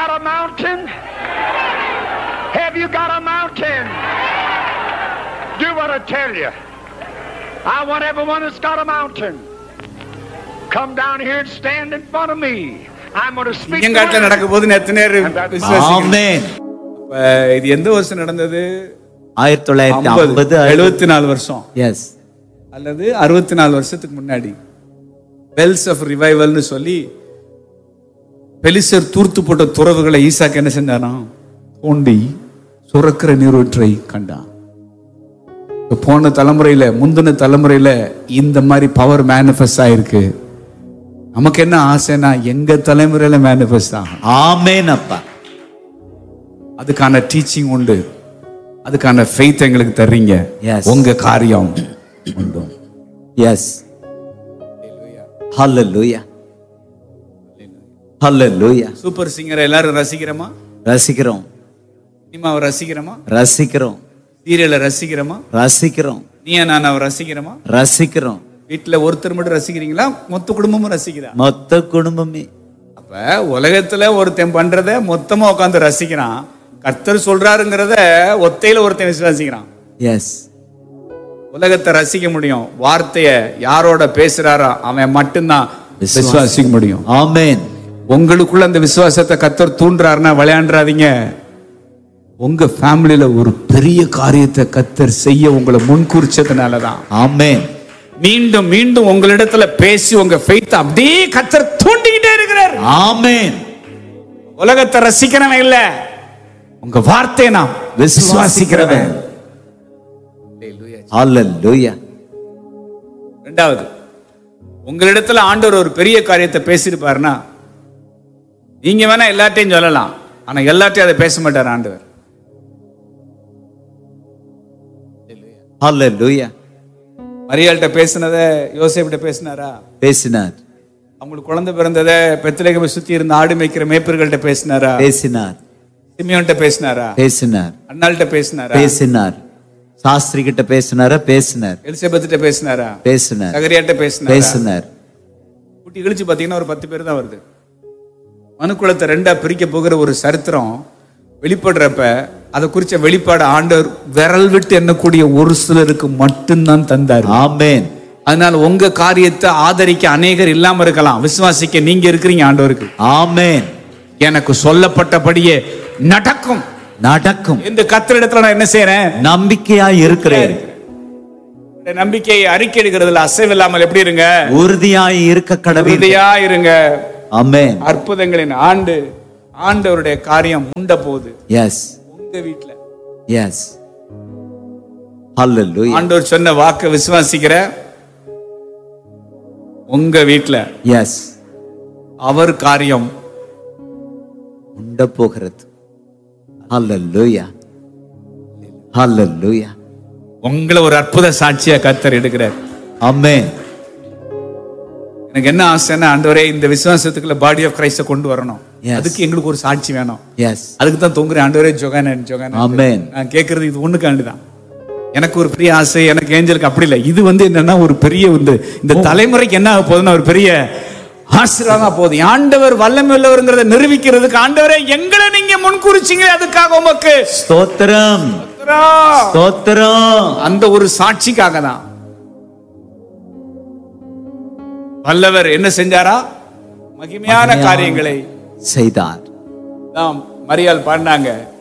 got a mountain? Have you got a mountain? Do what I tell you. I want everyone that's got a mountain. Come down here and stand in front of me. I'm going to speak. the ஐயங்காட்டில் word. நடக்க போது எத்தனை பேர் விசுவாசிக்கிறீங்க? ஆமென் அப்ப இது எந்த வருஷம் நடந்தது ஆயிரத்தி தொள்ளாயிரத்தி ஐம்பது ஐம்பது எழுபத்தி நாலு வருஷம் எஸ் அல்லது அறுபத்தி நாலு வருஷத்துக்கு முன்னாடி பெல்ஸ் ஆஃப் ரிவைவல்னு சொல்லி பெலிசர் தூர்த்து போட்ட துறவுகளை ஈசாக்கு என்ன செஞ்சாராம் தோண்டி சுரக்கிற நீரூற்றை கண்டான் இப்ப போன தலைமுறையில முந்தின தலைமுறையில இந்த மாதிரி பவர் மேனிஃபெஸ்ட் ஆயிருக்கு நமக்கு என்ன ஆசைன்னா எங்க தலைமுறையில மேனிஃபெஸ்ட் ஆகும் ஆமென் அப்பா அதுக்கான டீச்சிங் உண்டு அதுக்கான ஃபெய்த் எங்களுக்கு தர்றீங்க Yes. உங்க காரியம் உண்டு எஸ் ஹalleluya ஹalleluya சூப்பர் சிங்கரை எல்லாரும் ரசிக்கிறோமா ரசிக்கிறோம் சினிமாவை ரசிக்கிறோமா ரசிக்கிறோம் சீரியலை ரசிக்கிறோமா ரசிக்கிறோம் நீயா நான் அவ ரசிக்கிறோமா ரசிக்கிறோம் வீட்டுல ஒருத்தர் மட்டும் ரசிக்கிறீங்களா மொத்த குடும்பமும் ரசிக்கிறா மொத்த குடும்பமே அப்ப உலகத்துல ஒருத்தன் பண்றத மொத்தமா உட்காந்து ரசிக்கிறான் கர்த்தர் சொல்றாருங்கிறத ஒத்தையில ஒருத்தன் விசுவாசிக்கிறான் எஸ் உலகத்தை ரசிக்க முடியும் வார்த்தைய யாரோட பேசுறாரோ அவன் மட்டும்தான் விசுவாசி- விசுவாசிக்க முடியும் ஆமென் உங்களுக்குள்ள அந்த விசுவாசத்தை கத்தர் தூண்டுறாருன்னா விளையாண்டுறாதீங்க உங்க ஃபேமிலியில ஒரு பெரிய காரியத்தை கத்தர் செய்ய உங்களை முன்குறிச்சதுனாலதான் ஆமென் மீண்டும் மீண்டும் உங்களிடத்துல பேசி உங்க ஃபெய்த் அப்படியே கத்தர் தூண்டிக்கிட்டே இருக்கிறார் ஆமென் உலகத்தை ரசிக்கிறவன் இல்ல உங்க வார்த்தையை நான் விசுவாசிக்கிறவன் ஹalleluya ரெண்டாவது உங்களிடத்துல ஆண்டவர் ஒரு பெரிய காரியத்தை பேசியிருப்பாருன்னா நீங்க வேணா எல்லாத்தையும் சொல்லலாம் ஆனா எல்லாத்தையும் அதை பேச மாட்டார் ஆண்டவர் ஹalleluya மரியாள்கிட்ட பேசினதை யோசேப்கிட்ட பேசினாரா பேசினார் அவங்களுக்கு குழந்தை பிறந்ததை பெத்தலேகமை சுத்தி இருந்த ஆடு மேய்க்கிற மேய்ப்பர்கள்ட்ட பேசினாரா பேசினார் சிமியோன்ட்ட பேசினாரா பேசினார் அண்ணாள்கிட்ட பேசினாரா பேசினார் சாஸ்திரி கிட்ட பேசினாரா பேசினார் எலிசபெத்திட்ட பேசினாரா பேசினார் சகரியாட்ட பேசினாரா பேசினார் குட்டி கழிச்சு பாத்தீங்கன்னா ஒரு பத்து பேர் தான் வருது மனுக்குலத்தை ரெண்டா பிரிக்க போகிற ஒரு சரித்திரம் வெளிப்படுறப்ப அதை குறிச்ச வெளிப்பாடு ஆண்டவர் விரல் விட்டு எண்ணக்கூடிய ஒரு சிலருக்கு மட்டும்தான் தந்தார் ஆமென் அதனால உங்க காரியத்தை ஆதரிக்க அநேகர் இல்லாம இருக்கலாம் விசுவாசிக்க நீங்க இருக்கிறீங்க ஆண்டவருக்கு ஆமென் எனக்கு சொல்லப்பட்டபடியே நடக்கும் நடக்கும் இந்த கத்திரிடத்துல நான் என்ன செய்யறேன் நம்பிக்கையாய் இருக்கிறேன் இந்த நம்பிக்கையை அறிக்கை எடுக்கிறதுல அசைவில்லாமல் எப்படி இருங்க உறுதியாய் இருக்க கடவுள் உறுதியா இருங்க ஆமென் அற்புதங்களின் ஆண்டு ஆண்டவருடைய காரியம் உண்ட போகுது எஸ் உங்க வீட்டுல எஸ் ஹalleluya ஆண்டவர் சொன்ன வாக்க விசுவாசிக்கிற உங்க வீட்டுல எஸ் அவர் காரியம் உண்ட போகிறது ஹalleluya ஹalleluya உங்களை ஒரு அற்புத சாட்சியா கத்தர் எடுக்கிறார் ஆமென் எனக்கு என்ன ஆசைன்னா ஆண்டவரே இந்த விசுவாசத்துக்குள்ள பாடி ஆஃப் கிரைஸ்ட கொண்டு வரணும் Yes. அதுக்கு எங்களுக்கு ஒரு சாட்சி வேணும் எஸ் அதுக்கு தான் தொங்குறேன் ஆண்டவரே ஜொகானன் ஜொகானன் Amen. நான் கேட்கறது இது ஒண்ணுக்காண்டி தான் எனக்கு ஒரு பெரிய ஆசை எனக்கு ஏஞ்சலுக்கு அப்படி இல்லை இது வந்து என்னன்னா ஒரு பெரிய இந்த இந்த தலைமுறைக்கு என்ன ஆக போகுதுன்னா ஒரு பெரிய ஆசீர்வாதமா போகுது ஆண்டவர் வல்லமை உள்ளவருங்கிறத நிரூபிக்கிறதுக்கு ஆண்டவரே எங்களை நீங்க முன்குறிச்சிங்க அதுக்காக உமக்கு ஸ்தோத்திரம் ஸ்தோத்திரம் அந்த ஒரு சாட்சிக்காக தான் வல்லவர் என்ன செஞ்சாரா மகிமையான காரியங்களை செய்தார் தான் மரியாள் பாடினாங்க